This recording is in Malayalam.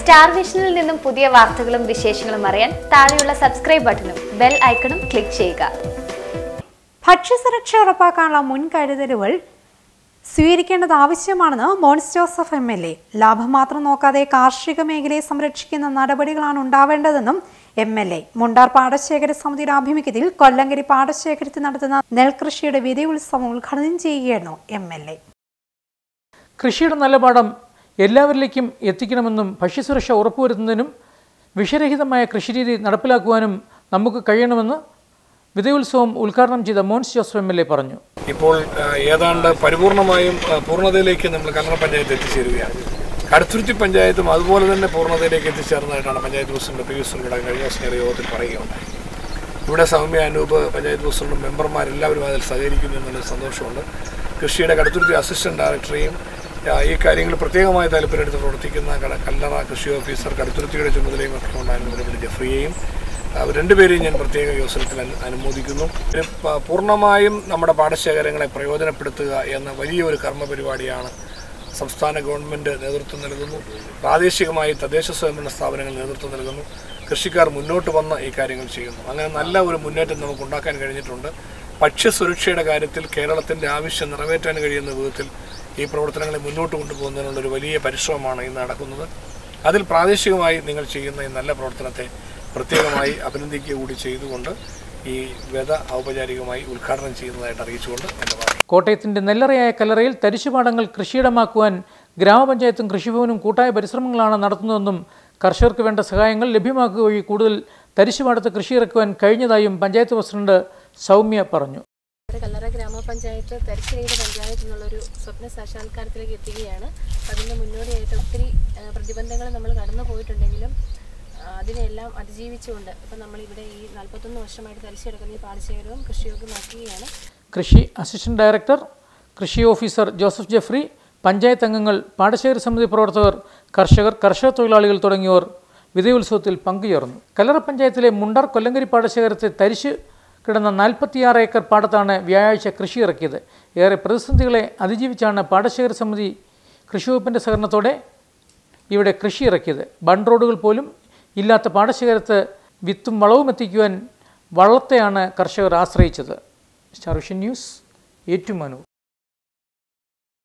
സ്റ്റാർ വിഷനിൽ നിന്നും പുതിയ വാർത്തകളും വിശേഷങ്ങളും അറിയാൻ താഴെയുള്ള സബ്സ്ക്രൈബ് ബട്ടണും ബെൽ ഐക്കണും ക്ലിക്ക് ചെയ്യുക ഭക്ഷ്യസുരക്ഷ ഉറപ്പാക്കാനുള്ള മുൻകരുതലുകൾ സ്വീകരിക്കേണ്ടത് ആവശ്യമാണെന്ന് Mons Joseph M L A ലാഭം മാത്രം നോക്കാതെ കാർഷിക മേഖലയെ സംരക്ഷിക്കുന്ന നടപടികളാണ് ഉണ്ടാവേണ്ടതെന്നും എം എൽ എ മുണ്ടാർ പാടശേഖര സമിതിയുടെ ആഭിമുഖ്യത്തിൽ കൊല്ലങ്കരി പാടശേഖരത്തിൽ നടത്തുന്ന നെൽകൃഷിയുടെ വിധി ഉത്സവം ഉദ്ഘാടനം ചെയ്യുകയായിരുന്നു എം എൽ എ കൃഷിയുടെ നല്ല പാഠം എല്ലാവരിലേക്കും എത്തിക്കണമെന്നും ഭക്ഷ്യസുരക്ഷ ഉറപ്പുവരുത്തുന്നതിനും വിഷരഹിതമായ കൃഷിരീതി നടപ്പിലാക്കുവാനും നമുക്ക് കഴിയണമെന്ന് വിജയോത്സവം ഉദ്ഘാടനം ചെയ്ത Mons Joseph M L A പറഞ്ഞു ഇപ്പോൾ ആ, ഏതാണ്ട് പരിപൂർണമായും ആ, പൂർണ്ണതയിലേക്ക് നമ്മൾ കന്നഡ പഞ്ചായത്ത് എത്തിച്ചേരുകയാണ് കടുത്തുരുത്തി പഞ്ചായത്തും അതുപോലെ തന്നെ പൂർണ്ണതയിലേക്ക് എത്തിച്ചേർന്നതായിട്ടാണ് പഞ്ചായത്ത് പ്രസിഡന്റ് പി പ്രസിഡന്റുടെ കഴിഞ്ഞ ദിവസം നേരെ യോഗത്തിൽ പറയുകയുണ്ടായി ഇവിടെ സൗമ്യ അനൂപ് പഞ്ചായത്ത് പ്രസിഡന്റും മെമ്പർമാരെല്ലാവരും അതിൽ സഹകരിക്കുന്നു എന്നുള്ള സന്തോഷമുണ്ട് കൃഷിയുടെ കടുത്തുരുത്തി അസിസ്റ്റന്റ് ഡയറക്ടറെയും ആ, ഈ കാര്യങ്ങൾ പ്രത്യേകമായി താല്പര്യമെടുത്ത് പ്രവർത്തിക്കുന്ന കട കല്ലറ കൃഷി ഓഫീസർ കടുത്തുരുത്തിയുടെ ചുമതലയും ഒക്കെ ഉണ്ടായിരുന്നു ഇവിടെ ജെഫ്രിയെയും അവർ രണ്ടുപേരെയും ഞാൻ പ്രത്യേക യോസനത്തിൽ അനു- അനുമോദിക്കുന്നു ഒരു പ- പൂർണ്ണമായും നമ്മുടെ പാടശേഖരങ്ങളെ പ്രയോജനപ്പെടുത്തുക എന്ന വലിയൊരു കർമ്മ പരിപാടിയാണ് സംസ്ഥാന ഗവൺമെൻറ് നേതൃത്വം നൽകുന്നു പ്രാദേശികമായി തദ്ദേശ സ്വയംഭരണ സ്ഥാപനങ്ങൾ നേതൃത്വം നൽകുന്നു കൃഷിക്കാർ മുന്നോട്ട് വന്ന് ഈ കാര്യങ്ങൾ ചെയ്യുന്നു അങ്ങനെ നല്ല ഒരു മുന്നേറ്റം നമുക്ക് ഉണ്ടാക്കാൻ കഴിഞ്ഞിട്ടുണ്ട് ഭക്ഷ്യസുരക്ഷയുടെ കാര്യത്തിൽ കേരളത്തിൻ്റെ ആവശ്യം നിറവേറ്റാൻ കഴിയുന്ന വിധത്തിൽ ഈ പ്രവർത്തനങ്ങളെ മുന്നോട്ട് കൊണ്ടുപോകുന്നതിനുള്ള ഒരു വലിയ പരിശ്രമമാണ് ഇന്ന് നടക്കുന്നത് അതിൽ പ്രാദേശികമായി നിങ്ങൾ ചെയ്യുന്ന ഈ നല്ല പ്രവർത്തനത്തെ പ്രത്യേകമായി അഭിനന്ദിക്കുക കൂടി ചെയ്തുകൊണ്ട് ഈ വ്യത ഔപചാരികമായി ഉദ്ഘാടനം ചെയ്യുന്നതായിട്ട് അറിയിച്ചുകൊണ്ട് എൻ്റെ വാർത്ത കോട്ടയത്തിൻ്റെ നെല്ലറയായ കല്ലറയിൽ തരിശുപാടങ്ങൾ കൃഷിയിടമാക്കുവാൻ ഗ്രാമപഞ്ചായത്തും കൃഷിഭവനും കൂട്ടായ പരിശ്രമങ്ങളാണ് നടത്തുന്നതെന്നും കർഷകർക്ക് വേണ്ട സഹായങ്ങൾ ലഭ്യമാക്കുക വഴി കൂടുതൽ തരിശുപാടത്ത് കൃഷി ഇറക്കുവാൻ കഴിഞ്ഞതായും പഞ്ചായത്ത് പ്രസിഡന്റ് സൗമ്യ പറഞ്ഞു കല്ലറ ഗ്രാമപഞ്ചായത്ത് തരിശുരഹിത പഞ്ചായത്ത് എന്നുള്ളൊരു സ്വപ്ന സാക്ഷാത്കാരത്തിലേക്ക് എത്തുകയാണ് അതിൻ്റെ മുന്നോടിയായിട്ട് ഒത്തിരി ആ, പ്രതിബന്ധങ്ങൾ നമ്മൾ കടന്നു പോയിട്ടുണ്ടെങ്കിലും ആ, അതിനെല്ലാം അതിജീവിച്ചുകൊണ്ട് ഇപ്പം നമ്മളിവിടെ ഈ നാൽപ്പത്തൊന്ന് വർഷമായിട്ട് തരിശു കിടക്കുന്ന ഈ പാടശേഖരവും കൃഷിയോഗ്യമാക്കുകയാണ് കൃഷി അസിസ്റ്റന്റ് ഡയറക്ടർ കൃഷി ഓഫീസർ ജോസഫ് ജെഫ്രി പഞ്ചായത്ത് അംഗങ്ങൾ പാടശേഖര സമിതി പ്രവർത്തകർ കർഷകർ കർഷക തൊഴിലാളികൾ തുടങ്ങിയവർ വിജയോത്സവത്തിൽ പങ്കുചേർന്നു കല്ലറ പഞ്ചായത്തിലെ മുണ്ടാർ കൊല്ലങ്കരി പാടശേഖരത്തെ തരിശ് കിടന്ന നാൽപ്പത്തിയാറ് ഏക്കർ പാടത്താണ് വ്യാഴാഴ്ച കൃഷി ഇറക്കിയത് ഏറെ പ്രതിസന്ധികളെ അതിജീവിച്ചാണ് പാടശേഖര സമിതി കൃഷിവകുപ്പിൻ്റെ സഹകരണത്തോടെ ഇവിടെ കൃഷി ഇറക്കിയത് ബണ്ട് റോഡുകൾ പോലും ഇല്ലാത്ത പാടശേഖരത്ത് വിത്തും വളവും എത്തിക്കുവാൻ വള്ളത്തെയാണ് കർഷകർ ആശ്രയിച്ചത് സ്റ്റാർ വിഷൻ ന്യൂസ് ഏറ്റുമാനൂർ